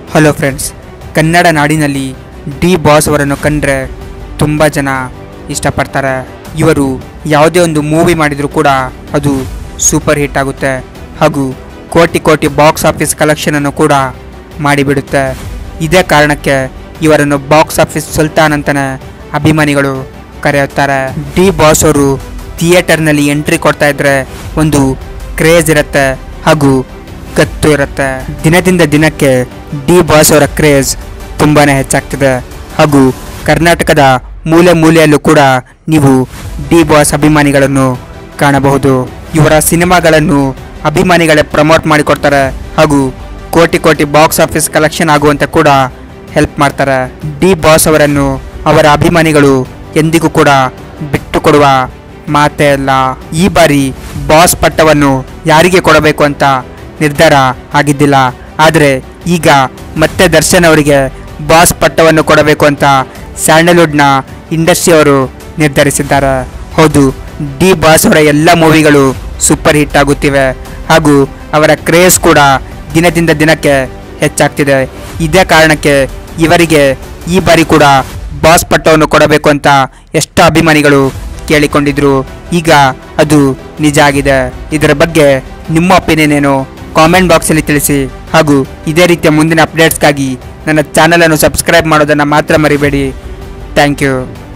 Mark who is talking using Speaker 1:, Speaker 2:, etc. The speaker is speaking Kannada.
Speaker 1: ಹಲೋ ಫ್ರೆಂಡ್ಸ್ ಕನ್ನಡ ನಾಡಿನಲ್ಲಿ ಡಿ ಬಾಸ್ ಅವರನ್ನು ಕಂಡ್ರೆ ತುಂಬ ಜನ ಇಷ್ಟಪಡ್ತಾರೆ ಇವರು ಯಾವುದೇ ಒಂದು ಮೂವಿ ಮಾಡಿದರೂ ಕೂಡ ಅದು ಸೂಪರ್ ಹಿಟ್ ಆಗುತ್ತೆ ಹಾಗೂ ಕೋಟಿ ಕೋಟಿ ಬಾಕ್ಸ್ ಆಫೀಸ್ ಕಲೆಕ್ಷನನ್ನು ಕೂಡ ಮಾಡಿಬಿಡುತ್ತೆ ಇದೇ ಕಾರಣಕ್ಕೆ ಇವರನ್ನು ಬಾಕ್ಸ್ ಆಫೀಸ್ ಸುಲ್ತಾನ್ ಅಂತಲೇ ಅಭಿಮಾನಿಗಳು ಕರೆಯುತ್ತಾರೆ ಡಿ ಬಾಸ್ ಅವರು ಥಿಯೇಟರ್ನಲ್ಲಿ ಎಂಟ್ರಿ ಕೊಡ್ತಾ ಇದ್ರೆ ಒಂದು ಕ್ರೇಜ್ ಇರುತ್ತೆ ಹಾಗೂ ಗತ್ತು ಇರುತ್ತೆ ದಿನದಿಂದ ದಿನಕ್ಕೆ ಡಿ ಬಾಸ್ ಅವರ ಕ್ರೇಜ್ ತುಂಬಾ ಹೆಚ್ಚಾಗ್ತಿದೆ ಹಾಗೂ ಕರ್ನಾಟಕದ ಮೂಲೆ ಮೂಲೆಯಲ್ಲೂ ಕೂಡ ನೀವು ಡಿ ಬಾಸ್ ಅಭಿಮಾನಿಗಳನ್ನು ಕಾಣಬಹುದು ಇವರ ಸಿನಿಮಾಗಳನ್ನು ಅಭಿಮಾನಿಗಳೇ ಪ್ರಮೋಟ್ ಮಾಡಿಕೊಡ್ತಾರೆ ಹಾಗೂ ಕೋಟಿ ಕೋಟಿ ಬಾಕ್ಸ್ ಆಫೀಸ್ ಕಲೆಕ್ಷನ್ ಆಗುವಂತೆ ಕೂಡ ಹೆಲ್ಪ್ ಮಾಡ್ತಾರೆ ಡಿ ಬಾಸ್ ಅವರನ್ನು ಅವರ ಅಭಿಮಾನಿಗಳು ಎಂದಿಗೂ ಕೂಡ ಬಿಟ್ಟು ಕೊಡುವ ಮಾತೇ ಇಲ್ಲ ಈ ಬಾರಿ ಬಾಸ್ ಪಟ್ಟವನ್ನು ಯಾರಿಗೆ ಕೊಡಬೇಕು ಅಂತ ನಿರ್ಧಾರ ಆಗಿದ್ದಿಲ್ಲ ಆದರೆ ಈಗ ಮತ್ತೆ ದರ್ಶನ್ ಅವರಿಗೆ ಬಾಸ್ ಪಟ್ಟವನ್ನು ಕೊಡಬೇಕು ಅಂತ ಸ್ಯಾಂಡಲ್ವುಡ್ನ ಇಂಡಸ್ಟ್ರಿಯವರು ನಿರ್ಧರಿಸಿದ್ದಾರೆ ಹೌದು ಡಿ ಬಾಸ್ ಅವರ ಎಲ್ಲ ಮೂವಿಗಳು ಸೂಪರ್ ಹಿಟ್ ಆಗುತ್ತಿವೆ ಹಾಗೂ ಅವರ ಕ್ರೇಜ್ ಕೂಡ ದಿನದಿಂದ ದಿನಕ್ಕೆ ಹೆಚ್ಚಾಗ್ತಿದೆ ಇದೇ ಕಾರಣಕ್ಕೆ ಇವರಿಗೆ ಈ ಬಾರಿ ಕೂಡ ಬಾಸ್ ಪಟ್ಟವನ್ನು ಕೊಡಬೇಕು ಅಂತ ಎಷ್ಟು ಅಭಿಮಾನಿಗಳು ಕೇಳಿಕೊಂಡಿದ್ರು ಈಗ ಅದು ನಿಜ ಆಗಿದೆ ಇದರ ಬಗ್ಗೆ ನಿಮ್ಮ ಒಪಿನಿಯನ್ ಏನು ಕಾಮೆಂಟ್ ಬಾಕ್ಸಲ್ಲಿ ತಿಳಿಸಿ ಹಾಗೂ ಇದೇ ರೀತಿಯ ಮುಂದಿನ ಅಪ್ಡೇಟ್ಸ್ಗಾಗಿ ನನ್ನ ಚಾನಲನ್ನು ಸಬ್ಸ್ಕ್ರೈಬ್ ಮಾಡೋದನ್ನು ಮಾತ್ರ ಮರಿಬೇಡಿ ಥ್ಯಾಂಕ್ ಯು